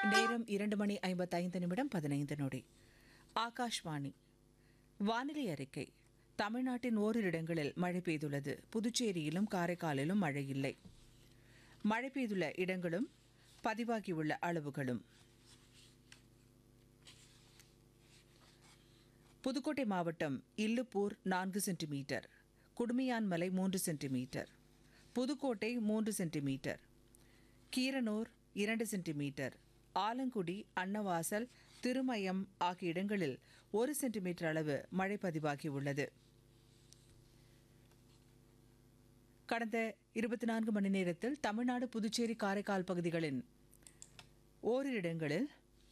நேரம் இரண்டு மணி ஐம்பத்தைந்து நிமிடம் பதினைந்து நொடி ஆகாஷ்வாணி வானிலை அறிக்கை தமிழ்நாட்டின் ஓரிரு இடங்களில் மழை பெய்துள்ளது புதுச்சேரியிலும் காரைக்காலிலும் மழை இல்லை மழை பெய்துள்ள இடங்களும் பதிவாகியுள்ள அளவுகளும் புதுக்கோட்டை மாவட்டம் இல்லுப்பூர் நான்கு சென்டிமீட்டர் குடுமியான்மலை மூன்று சென்டிமீட்டர் புதுக்கோட்டை மூன்று சென்டிமீட்டர் கீரனூர் இரண்டு சென்டிமீட்டர் ஆலங்குடி அன்னவாசல் திருமயம் ஆகிய இடங்களில் ஒரு சென்டிமீட்டர் அளவு மழை பதிவாகியுள்ளது கடந்த இருபத்தி நான்கு மணி நேரத்தில் தமிழ்நாடு புதுச்சேரி காரைக்கால் பகுதிகளின் ஓரிரு இடங்களில்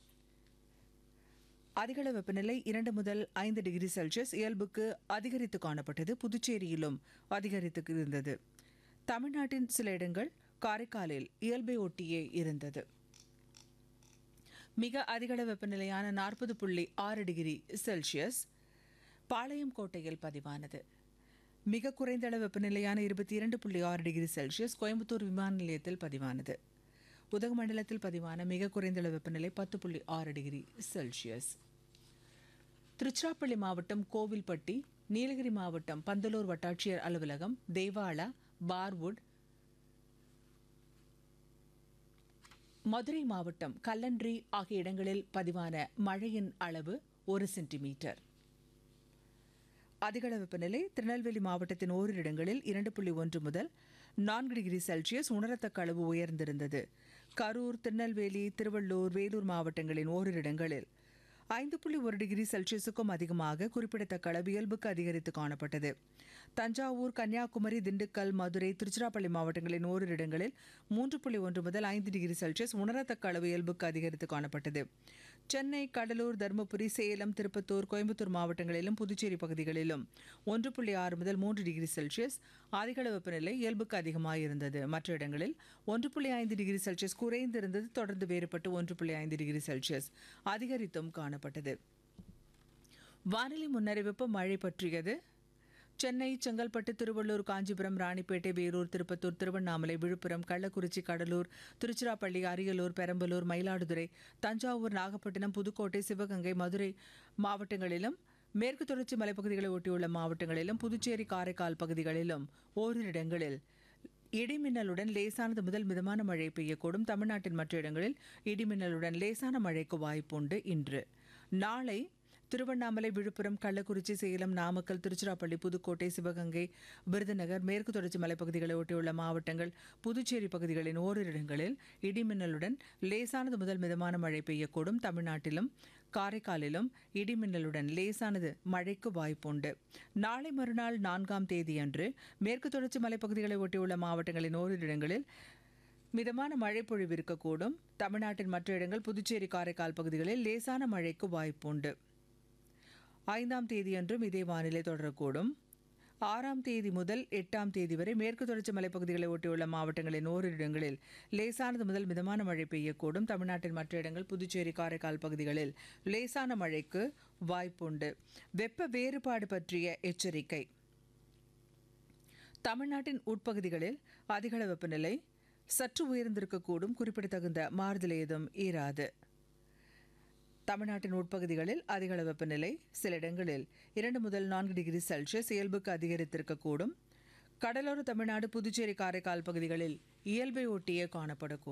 அதிகள வெப்பநிலை இரண்டு முதல் ஐந்து டிகிரி செல்சியஸ் இயல்புக்கு அதிகரித்து காணப்பட்டது புதுச்சேரியிலும் அதிகரித்து இருந்தது தமிழ்நாட்டின் சில இடங்கள் காரைக்காலில் இயல்பை ஒட்டியே இருந்தது மிக அதிகள வெப்பநிலையான நாற்பது புள்ளி ஆறு டிகிரி செல்சியஸ் பாளையம் கோட்டையில் பதிவானது மிக குறைந்த அளவு வெப்பநிலையான இருபத்தி இரண்டு புள்ளி ஆறு டிகிரி செல்சியஸ் கோயம்புத்தூர் விமான நிலையத்தில் பதிவானது உதகமண்டலத்தில் பதிவான மிக குறைந்த அளவு வெப்பநிலை பத்து புள்ளி ஆறு டிகிரி செல்சியஸ் திருச்சிராப்பள்ளி மாவட்டம் கோவில்பட்டி நீலகிரி மாவட்டம் பந்தலூர் வட்டாட்சியர் அலுவலகம் தேவாலா பார்வுட் மதுரை மாவட்டம் கல்லன்றி ஆகிய இடங்களில் பதிவான மழையின் அளவு ஒரு சென்டிமீட்டர் அதிகள வெப்பநிலை திருநெல்வேலி மாவட்டத்தின் ஓரிரு இடங்களில் இரண்டு புள்ளி ஒன்று முதல் நான்கு டிகிரி செல்சியஸ் உணரத்தக்க அளவு உயர்ந்திருந்தது கரூர் திருநெல்வேலி திருவள்ளூர் வேலூர் மாவட்டங்களின் ஓரிரு இடங்களில் ஐந்து புள்ளி ஒரு டிகிரி செல்சியஸுக்கும் அதிகமாக குறிப்பிடத்தக்க அளவு இயல்புக்கு அதிகரித்து காணப்பட்டது தஞ்சாவூர் கன்னியாகுமரி திண்டுக்கல் மதுரை திருச்சிராப்பள்ளி மாவட்டங்களின் ஓரிரு இடங்களில் மூன்று புள்ளி ஒன்று முதல் ஐந்து டிகிரி செல்சியஸ் உணரத்தக்க அளவு இயல்புக்கு அதிகரித்து காணப்பட்டது சென்னை கடலூர் தருமபுரி சேலம் திருப்பத்தூர் கோயம்புத்தூர் மாவட்டங்களிலும் புதுச்சேரி பகுதிகளிலும் ஒன்று புள்ளி ஆறு முதல் மூன்று டிகிரி செல்சியஸ் அதிகள வெப்பநிலை இயல்புக்கு அதிகமாக இருந்தது மற்ற இடங்களில் ஒன்று புள்ளி ஐந்து டிகிரி செல்சியஸ் குறைந்திருந்தது தொடர்ந்து வேறுபட்டு ஒன்று புள்ளி ஐந்து டிகிரி செல்சியஸ் அதிகரித்தும் காணப்பட்டது வானிலை முன்னறிவிப்பு மழை பற்றியது சென்னை செங்கல்பட்டு திருவள்ளூர் காஞ்சிபுரம் ராணிப்பேட்டை வேலூர் திருப்பத்தூர் திருவண்ணாமலை விழுப்புரம் கள்ளக்குறிச்சி கடலூர் திருச்சிராப்பள்ளி அரியலூர் பெரம்பலூர் மயிலாடுதுறை தஞ்சாவூர் நாகப்பட்டினம் புதுக்கோட்டை சிவகங்கை மதுரை மாவட்டங்களிலும் மேற்கு தொடர்ச்சி மலைப்பகுதிகளை ஒட்டியுள்ள மாவட்டங்களிலும் புதுச்சேரி காரைக்கால் பகுதிகளிலும் ஓரிரு இடங்களில் இடிமின்னலுடன் லேசானது முதல் மிதமான மழை பெய்யக்கூடும் தமிழ்நாட்டின் மற்ற இடங்களில் இடிமின்னலுடன் லேசான மழைக்கு வாய்ப்புண்டு இன்று நாளை திருவண்ணாமலை விழுப்புரம் கள்ளக்குறிச்சி சேலம் நாமக்கல் திருச்சிராப்பள்ளி புதுக்கோட்டை சிவகங்கை விருதுநகர் மேற்கு தொடர்ச்சி மலைப்பகுதிகளை ஒட்டியுள்ள மாவட்டங்கள் புதுச்சேரி பகுதிகளின் ஓரிரு இடங்களில் இடிமின்னலுடன் லேசானது முதல் மிதமான மழை பெய்யக்கூடும் தமிழ்நாட்டிலும் காரைக்காலிலும் இடிமின்னலுடன் லேசானது மழைக்கு வாய்ப்புண்டு நாளை மறுநாள் நான்காம் தேதியன்று மேற்கு தொடர்ச்சி மலைப்பகுதிகளை ஒட்டியுள்ள மாவட்டங்களின் ஓரிரு இடங்களில் மிதமான மழை பொழிவு இருக்கக்கூடும் தமிழ்நாட்டின் மற்ற இடங்கள் புதுச்சேரி காரைக்கால் பகுதிகளில் லேசான மழைக்கு வாய்ப்புண்டு ஐந்தாம் தேதியன்றும் இதே வானிலை தொடரக்கூடும் ஆறாம் தேதி முதல் எட்டாம் தேதி வரை மேற்கு தொடர்ச்சி மலைப்பகுதிகளை ஒட்டியுள்ள மாவட்டங்களின் ஓரிரு இடங்களில் லேசானது முதல் மிதமான மழை பெய்யக்கூடும் தமிழ்நாட்டின் மற்ற இடங்கள் புதுச்சேரி காரைக்கால் பகுதிகளில் லேசான மழைக்கு வாய்ப்புண்டு வெப்ப வேறுபாடு பற்றிய எச்சரிக்கை தமிழ்நாட்டின் உட்பகுதிகளில் அதிகள வெப்பநிலை சற்று உயர்ந்திருக்கக்கூடும் குறிப்பிடத்தகுந்த மாறுதல் ஏதும் ஈராது தமிழ்நாட்டின் உட்பகுதிகளில் அதிகள வெப்பநிலை சில இடங்களில் இரண்டு முதல் நான்கு டிகிரி செல்சியஸ் இயல்புக்கு அதிகரித்திருக்கக்கூடும் கடலோர தமிழ்நாடு புதுச்சேரி காரைக்கால் பகுதிகளில் இயல்பை ஒட்டியே காணப்படக்கூடும்